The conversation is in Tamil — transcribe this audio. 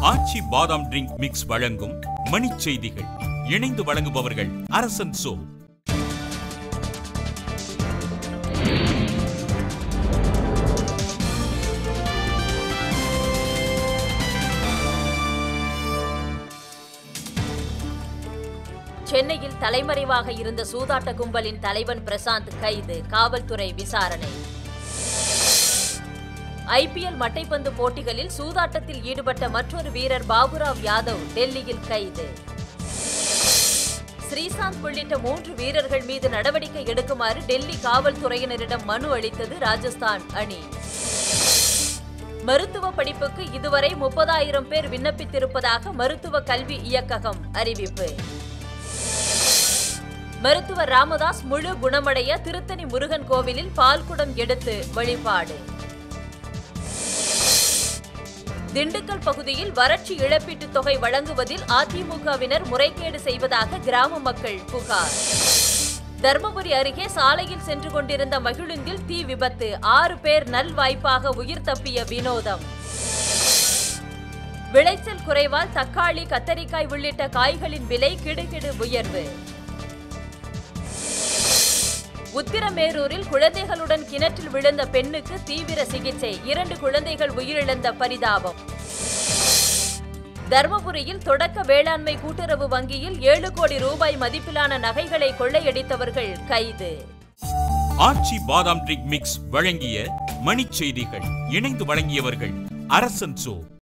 ஆச்சி பாதாம் ட்ரிங்க் மிக்ஸ் வழங்கும் மணிச் செய்திகள் இணைந்து வழங்குபவர்கள் அரசன் சோ சென்னையில் தலைமறைவாக இருந்த சூதாட்ட கும்பலின் தலைவன் பிரசாந்த் கைது காவல்துறை விசாரணை ஐபிஎல் மட்டைப்பந்து போட்டிகளில் சூதாட்டத்தில் ஈடுபட்ட மற்றொரு வீரர் பாபுராவ் யாதவ் டெல்லியில் கைது ஸ்ரீசாந்த் உள்ளிட்ட மூன்று வீரர்கள் மீது நடவடிக்கை எடுக்குமாறு டெல்லி காவல்துறையினரிடம் மனு அளித்தது ராஜஸ்தான் அணி மருத்துவ படிப்புக்கு இதுவரை முப்பதாயிரம் பேர் விண்ணப்பித்திருப்பதாக மருத்துவ கல்வி இயக்ககம் அறிவிப்பு மருத்துவர் ராமதாஸ் முழு குணமடைய திருத்தணி முருகன் கோவிலில் பால்குடம் எடுத்து வழிபாடு திண்டுக்கல் பகுதியில் வறட்சி இழப்பீட்டுத் தொகை வழங்குவதில் அதிமுகவினர் முறைகேடு செய்வதாக கிராம மக்கள் புகார் தர்மபுரி அருகே சாலையில் சென்று கொண்டிருந்த மகிழுந்தில் தீ விபத்து ஆறு பேர் நல்வாய்ப்பாக உயிர் தப்பிய வினோதம் விளைச்சல் குறைவால் தக்காளி கத்தரிக்காய் உள்ளிட்ட காய்களின் விலை கிடுகிடு உயர்வு உத்திரமேரூரில் குழந்தைகளுடன் கிணற்றில் விழுந்த பெண்ணுக்கு தீவிர சிகிச்சை இரண்டு குழந்தைகள் உயிரிழந்த பரிதாபம் தர்மபுரியில் தொடக்க வேளாண்மை கூட்டுறவு வங்கியில் ஏழு கோடி ரூபாய் மதிப்பிலான நகைகளை கொள்ளையடித்தவர்கள் கைது ஆச்சி பாதாம் ட்ரிங்க் மிக்ஸ் வழங்கிய மணிச் செய்திகள் இணைந்து வழங்கியவர்கள் அரசன் சோ